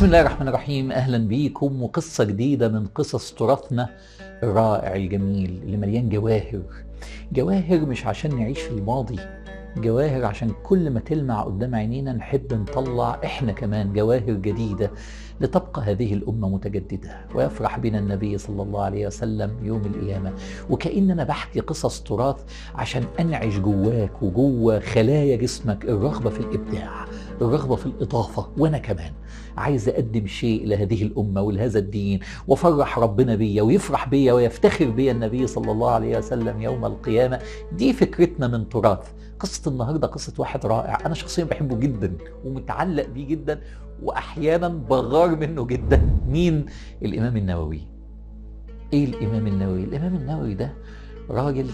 بسم الله الرحمن الرحيم اهلا بيكم وقصه جديده من قصص تراثنا الرائع الجميل اللي مليان جواهر جواهر مش عشان نعيش في الماضي جواهر عشان كل ما تلمع قدام عينينا نحب نطلع احنا كمان جواهر جديده لتبقى هذه الامه متجدده ويفرح بنا النبي صلى الله عليه وسلم يوم القيامه وكأن انا بحكي قصص تراث عشان انعش جواك وجوه خلايا جسمك الرغبه في الابداع الرغبه في الاضافه وانا كمان عايز اقدم شيء لهذه الامه ولهذا الدين وافرح ربنا بيا ويفرح بيا ويفتخر بيا النبي صلى الله عليه وسلم يوم القيامه دي فكرتنا من تراث قصه النهارده قصه واحد رائع انا شخصيا بحبه جدا ومتعلق بيه جدا واحيانا بغار منه جدا مين الامام النووي ايه الامام النووي الامام النووي ده راجل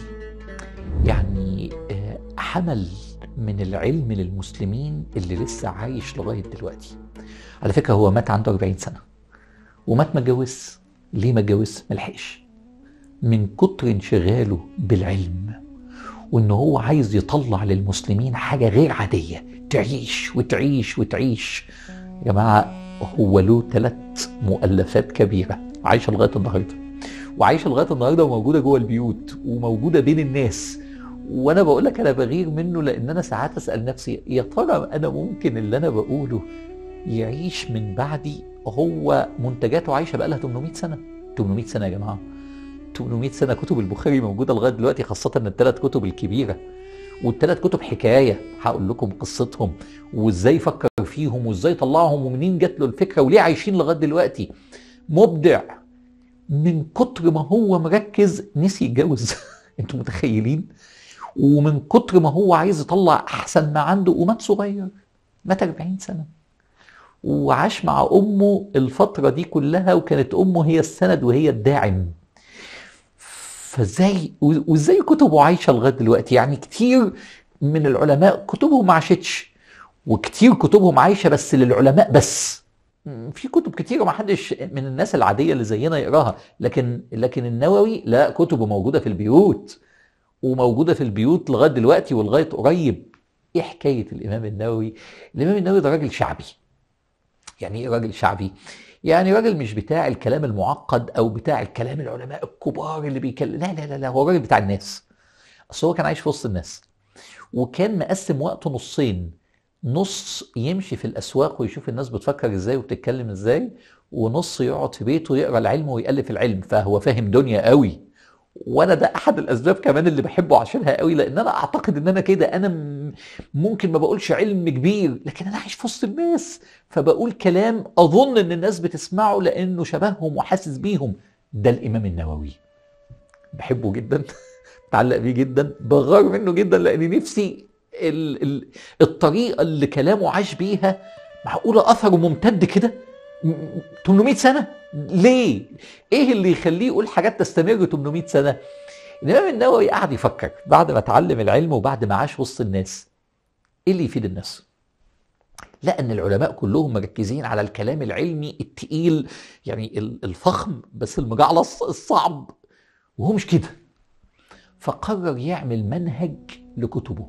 يعني آه، حمل من العلم للمسلمين اللي لسه عايش لغايه دلوقتي على فكره هو مات عنده 40 سنه ومات ما اتجوزش ليه ما اتجوزش ما لحقش من كتر انشغاله بالعلم وان هو عايز يطلع للمسلمين حاجه غير عاديه تعيش وتعيش وتعيش يا جماعه هو له ثلاث مؤلفات كبيره عايشه لغايه النهارده وعايشه لغايه النهارده وموجوده جوه البيوت وموجوده بين الناس وانا بقول لك انا بغير منه لان انا ساعات اسال نفسي يا ترى انا ممكن اللي انا بقوله يعيش من بعدي هو منتجاته عايشه بقى لها 800 سنه 800 سنه يا جماعه 800 سنه كتب البخاري موجوده لغايه دلوقتي خاصه الثلاث كتب الكبيره والثلاث كتب حكايه هقول لكم قصتهم وازاي فكر فيهم وازاي طلعهم ومنين جات له الفكره وليه عايشين لغايه دلوقتي مبدع من كتر ما هو مركز نسي يتجوز انتوا متخيلين ومن كتر ما هو عايز يطلع احسن ما عنده ومات صغير مات 40 سنه وعاش مع امه الفتره دي كلها وكانت امه هي السند وهي الداعم فازاي وازاي كتبه عايشه لغايه دلوقتي يعني كتير من العلماء كتبهم ما عاشتش وكتير كتبهم عايشه بس للعلماء بس في كتب كتير ما حدش من الناس العاديه اللي زينا يقراها لكن لكن النووي لا كتبه موجوده في البيوت وموجوده في البيوت لغايه دلوقتي ولغايه قريب ايه حكايه الامام النووي الامام النووي ده راجل شعبي يعني ايه راجل شعبي يعني راجل مش بتاع الكلام المعقد او بتاع الكلام العلماء الكبار اللي بيكلم لا لا لا, لا هو راجل بتاع الناس اصل هو كان عايش في وسط الناس وكان مقسم وقته نصين نص يمشي في الاسواق ويشوف الناس بتفكر ازاي وبتتكلم ازاي ونص يقعد في بيته يقرا العلم ويالف العلم فهو فاهم دنيا قوي وانا ده احد الاسباب كمان اللي بحبه عشانها قوي لان انا اعتقد ان انا كده انا م- ممكن ما بقولش علم كبير لكن انا عايش في وسط الناس فبقول كلام اظن ان الناس بتسمعه لانه شبههم وحاسس بيهم ده الامام النووي بحبه جدا متعلق بيه جدا بغار منه جدا لان نفسي ال ال الطريقه اللي كلامه عاش بيها معقوله اثره ممتد كده م- م- 800 سنه ليه ايه اللي يخليه يقول حاجات تستمر 800 سنه الامام النووي قعد يفكر بعد ما اتعلم العلم وبعد ما عاش وسط الناس ايه اللي يفيد الناس لا ان العلماء كلهم مركزين على الكلام العلمي التقيل يعني ال- الفخم بس المجعلص الصعب وهو مش كده فقرر يعمل منهج لكتبه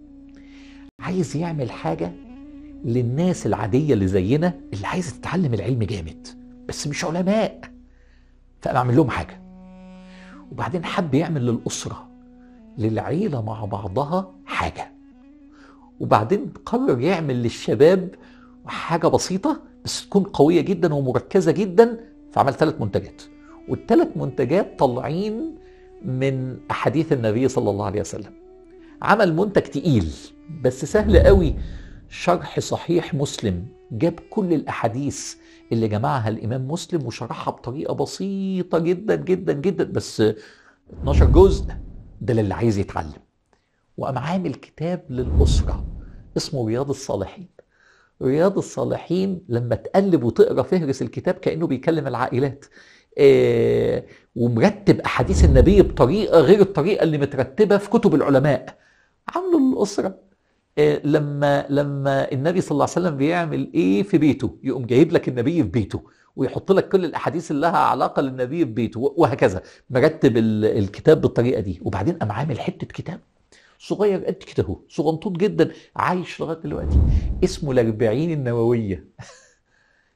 عايز يعمل حاجة للناس العادية اللي زينا اللي عايزة تتعلم العلم جامد بس مش علماء فقام عامل لهم حاجة وبعدين حب يعمل للأسرة للعيلة مع بعضها حاجة وبعدين قرر يعمل للشباب حاجة بسيطة بس تكون قوية جدا ومركزة جدا فعمل ثلاث منتجات والثلاث منتجات طالعين من أحاديث النبي صلى الله عليه وسلم عمل منتج تقيل بس سهل قوي شرح صحيح مسلم جاب كل الأحاديث اللي جمعها الإمام مسلم وشرحها بطريقة بسيطة جدا جدا جدا بس 12 جزء ده للي عايز يتعلم وقام عامل كتاب للأسرة اسمه رياض الصالحين رياض الصالحين لما تقلب وتقرا فهرس الكتاب كانه بيكلم العائلات آه ومرتب احاديث النبي بطريقه غير الطريقه اللي مترتبه في كتب العلماء عامله للاسره آه لما لما النبي صلى الله عليه وسلم بيعمل ايه في بيته يقوم جايب لك النبي في بيته ويحط لك كل الاحاديث اللي لها علاقه للنبي في بيته وهكذا مرتب ال- الكتاب بالطريقه دي وبعدين قام عامل حته كتاب صغير قد كده اهو صغنطوط جدا عايش لغايه دلوقتي اسمه الاربعين النوويه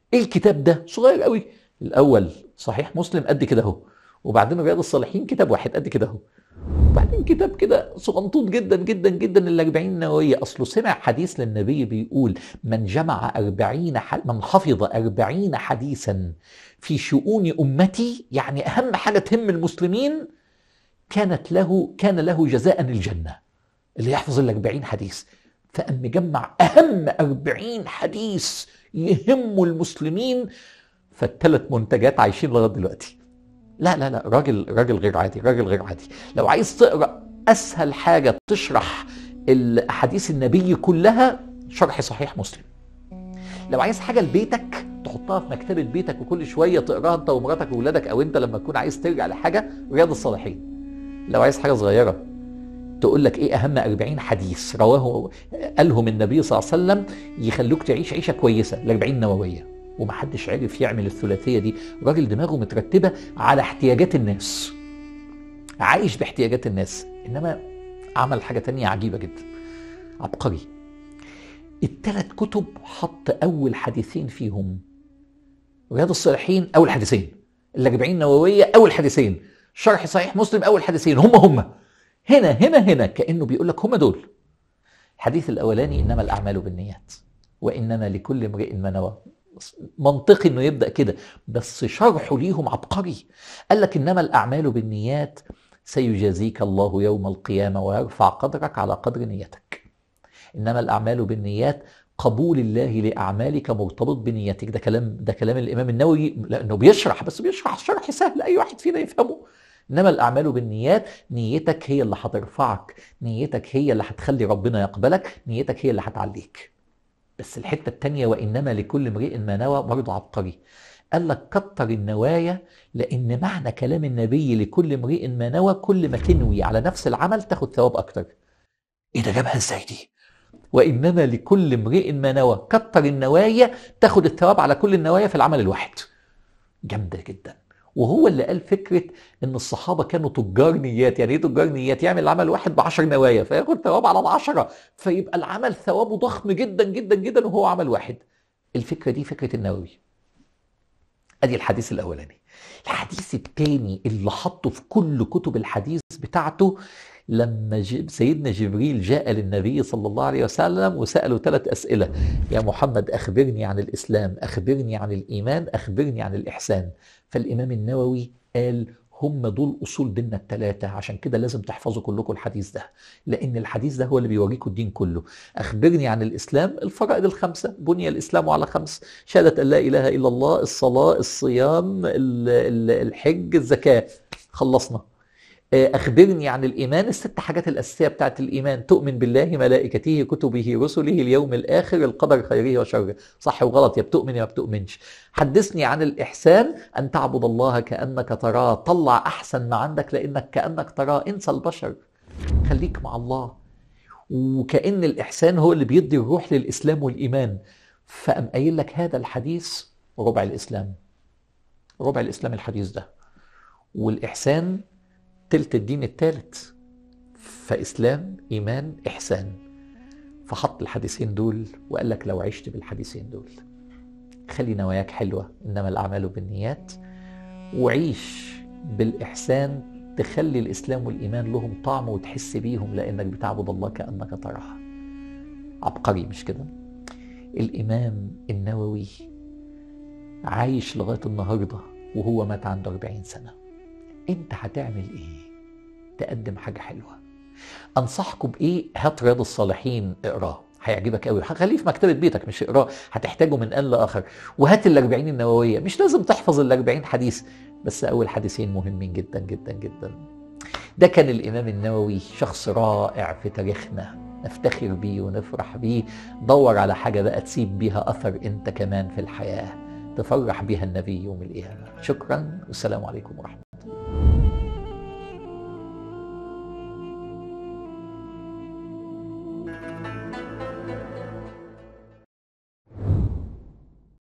ايه الكتاب ده صغير قوي الاول صحيح مسلم قد كده اهو وبعدين رياض الصالحين كتاب واحد قد كده اهو وبعدين كتاب كده صغنطوط جدا جدا جدا الأربعين نووية أصله سمع حديث للنبي بيقول من جمع أربعين ح... من حفظ أربعين حديثا في شؤون أمتي يعني أهم حاجة تهم المسلمين كانت له كان له جزاء الجنة اللي يحفظ الأربعين حديث فقام مجمع أهم أربعين حديث يهموا المسلمين فالثلاث منتجات عايشين لغاية دلوقتي لا لا لا راجل راجل غير عادي راجل غير عادي لو عايز تقرا اسهل حاجه تشرح الاحاديث النبي كلها شرح صحيح مسلم لو عايز حاجه لبيتك تحطها في مكتبه بيتك وكل شويه تقراها انت ومراتك واولادك او انت لما تكون عايز ترجع لحاجه رياض الصالحين لو عايز حاجه صغيره تقول لك ايه اهم 40 حديث رواه قالهم النبي صلى الله عليه وسلم يخلوك تعيش عيشه كويسه ال 40 نوويه ومحدش عرف يعمل الثلاثيه دي راجل دماغه مترتبه على احتياجات الناس عايش باحتياجات الناس انما عمل حاجه تانية عجيبه جدا عبقري الثلاث كتب حط اول حديثين فيهم رياض الصالحين اول حديثين الاربعين نوويه اول حديثين شرح صحيح مسلم اول حديثين هم هم هنا هنا هنا كانه بيقول لك هم دول الحديث الاولاني انما الاعمال بالنيات وانما لكل امرئ ما نوى منطقي انه يبدا كده بس شرحه ليهم عبقري قال لك انما الاعمال بالنيات سيجازيك الله يوم القيامه ويرفع قدرك على قدر نيتك انما الاعمال بالنيات قبول الله لاعمالك مرتبط بنيتك ده كلام ده كلام الامام النووي لانه بيشرح بس بيشرح شرح سهل اي واحد فينا يفهمه انما الاعمال بالنيات نيتك هي اللي هترفعك نيتك هي اللي هتخلي ربنا يقبلك نيتك هي اللي هتعليك بس الحته الثانيه وانما لكل امرئ ما نوى برضه عبقري قال لك كتر النوايا لان معنى كلام النبي لكل امرئ ما نوى كل ما تنوي على نفس العمل تاخد ثواب اكتر ايه ده جابها ازاي دي وانما لكل امرئ ما نوى كتر النوايا تاخد الثواب على كل النوايا في العمل الواحد جامده جدا وهو اللي قال فكره ان الصحابه كانوا تجار نيات يعني ايه تجار نيات يعمل العمل واحد ب 10 نوايا فياخد ثواب على العشره فيبقى العمل ثوابه ضخم جدا جدا جدا وهو عمل واحد الفكره دي فكره النووي ادي الحديث الاولاني الحديث الثاني اللي حطه في كل كتب الحديث بتاعته لما سيدنا جبريل جاء للنبي صلى الله عليه وسلم وسأله ثلاث أسئلة يا محمد أخبرني عن الإسلام أخبرني عن الإيمان أخبرني عن الإحسان فالإمام النووي قال هم دول اصول ديننا الثلاثه عشان كده لازم تحفظوا كلكم الحديث ده لان الحديث ده هو اللي بيوريكم الدين كله اخبرني عن الاسلام الفرائض الخمسه بني الاسلام على خمس شهاده ان لا اله الا الله الصلاه الصيام الحج الزكاه خلصنا أخبرني عن الإيمان الست حاجات الأساسية بتاعت الإيمان تؤمن بالله ملائكته كتبه رسله اليوم الآخر القدر خيره وشره صح وغلط يا بتؤمن يا ما بتؤمنش حدثني عن الإحسان أن تعبد الله كأنك تراه طلع أحسن ما عندك لأنك كأنك تراه انسى البشر خليك مع الله وكأن الإحسان هو اللي بيدي الروح للإسلام والإيمان فأم قايل لك هذا الحديث ربع الإسلام ربع الإسلام الحديث ده والإحسان تلت الدين التالت فإسلام إيمان إحسان فحط الحديثين دول وقال لك لو عشت بالحديثين دول خلي نواياك حلوة إنما الأعمال بالنيات وعيش بالإحسان تخلي الإسلام والإيمان لهم طعم وتحس بيهم لأنك بتعبد الله كأنك تراه عبقري مش كده الإمام النووي عايش لغاية النهاردة وهو مات عنده 40 سنة انت هتعمل ايه تقدم حاجه حلوه انصحكم بايه هات رياض الصالحين اقراه هيعجبك قوي خليه في مكتبه بيتك مش اقراه هتحتاجه من ان لاخر وهات ال 40 النوويه مش لازم تحفظ ال 40 حديث بس اول حديثين مهمين جدا جدا جدا ده كان الامام النووي شخص رائع في تاريخنا نفتخر بيه ونفرح بيه دور على حاجه بقى تسيب بيها اثر انت كمان في الحياه تفرح بها النبي يوم القيامه شكرا والسلام عليكم ورحمه